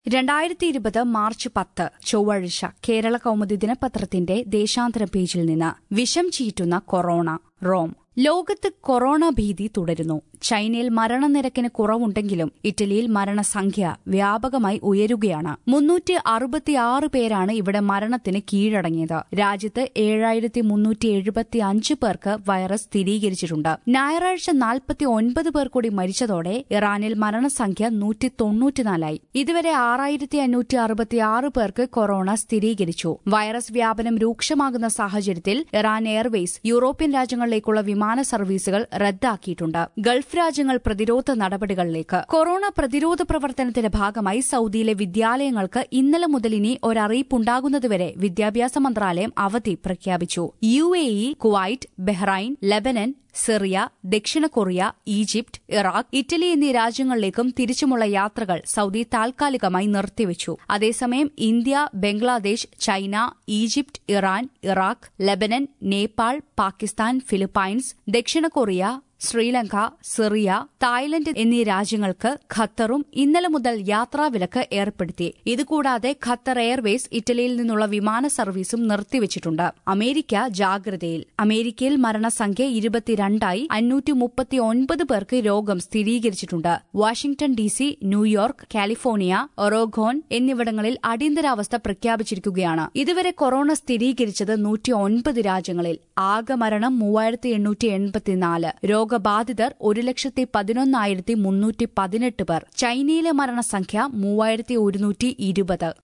രണ്ടായിരത്തി ഇരുപത് മാർച്ച് പത്ത് ചൊവ്വാഴ്ച കേരള കൗമുദി ദിനപത്രത്തിന്റെ ദേശാന്തര പേജിൽ നിന്ന് വിഷം ചീറ്റുന്ന കൊറോണ റോം ലോകത്ത് കൊറോണ ഭീതി തുടരുന്നു ചൈനയിൽ മരണനിരക്കിന് കുറവുണ്ടെങ്കിലും ഇറ്റലിയിൽ മരണസംഖ്യ വ്യാപകമായി ഉയരുകയാണ് മുന്നൂറ്റി അറുപത്തിയാറ് പേരാണ് ഇവിടെ മരണത്തിന് കീഴടങ്ങിയത് രാജ്യത്ത് ഏഴായിരത്തി മുന്നൂറ്റി എഴുപത്തി അഞ്ച് പേർക്ക് വൈറസ് സ്ഥിരീകരിച്ചിട്ടുണ്ട് ഞായറാഴ്ച നാൽപ്പത്തി ഒൻപത് പേർ കൂടി മരിച്ചതോടെ ഇറാനിൽ മരണസംഖ്യ നൂറ്റി തൊണ്ണൂറ്റിനാലായി ഇതുവരെ ആറായിരത്തി അഞ്ഞൂറ്റി അറുപത്തിയാറ് പേർക്ക് കൊറോണ സ്ഥിരീകരിച്ചു വൈറസ് വ്യാപനം രൂക്ഷമാകുന്ന സാഹചര്യത്തിൽ ഇറാൻ എയർവേസ് യൂറോപ്യൻ രാജ്യങ്ങളിലേക്കുള്ള വിമാന സർവീസുകൾ റദ്ദാക്കിയിട്ടുണ്ട് ഗൾഫ് രാജ്യങ്ങൾ പ്രതിരോധ നടപടികളിലേക്ക് കൊറോണ പ്രതിരോധ പ്രവർത്തനത്തിന്റെ ഭാഗമായി സൌദിയിലെ വിദ്യാലയങ്ങൾക്ക് ഇന്നലെ മുതൽ ഇനി ഒരറിയിപ്പുണ്ടാകുന്നതുവരെ വിദ്യാഭ്യാസ മന്ത്രാലയം അവധി പ്രഖ്യാപിച്ചു U A E Kuwait Bahrain Lebanon Syria ദക്ഷിണ കൊറിയ ഈജിപ്ത് ഇറാഖ് ഇറ്റലി എന്നീ രാജ്യങ്ങളിലേക്കും തിരിച്ചുമുള്ള യാത്രകൾ സൌദി താൽക്കാലികമായി നിർത്തിവച്ചു അതേസമയം India Bangladesh China Egypt Iran Iraq Lebanon Nepal Pakistan Philippines ദക്ഷിണ കൊറിയ ശ്രീലങ്ക സിറിയ തായ്ലൻഡ് എന്നീ രാജ്യങ്ങൾക്ക് ഖത്തറും ഇന്നലെ മുതൽ യാത്രാവിലക്ക് ഏർപ്പെടുത്തി ഇതുകൂടാതെ ഖത്തർ എയർവേസ് ഇറ്റലിയിൽ നിന്നുള്ള വിമാന സർവീസും നിർത്തിവച്ചിട്ടുണ്ട് അമേരിക്ക ജാഗ്രതയിൽ അമേരിക്കയിൽ മരണസംഖ്യ ഇരുപത്തിരണ്ടായി അഞ്ഞൂറ്റി മുപ്പത്തി ഒൻപത് പേർക്ക് രോഗം സ്ഥിരീകരിച്ചിട്ടുണ്ട് Washington D C New York California Oregon എന്നിവിടങ്ങളിൽ അടിയന്തരാവസ്ഥ പ്രഖ്യാപിച്ചിരിക്കുകയാണ് ഇതുവരെ കൊറോണ സ്ഥിരീകരിച്ചത് നൂറ്റി ഒൻപത് രാജ്യങ്ങളിൽ ആകെ മരണം മൂവായിരത്തി എണ്ണൂറ്റി എൺപത്തിനാല് രോഗബാധിതർ ഒരു ലക്ഷത്തി പതിനൊന്നായിരത്തി മുന്നൂറ്റി പതിനെട്ട് പേർ ചൈനയിലെ മരണസംഖ്യ മൂവായിരത്തി ഒരുന്നൂറ്റി ഇരുപത്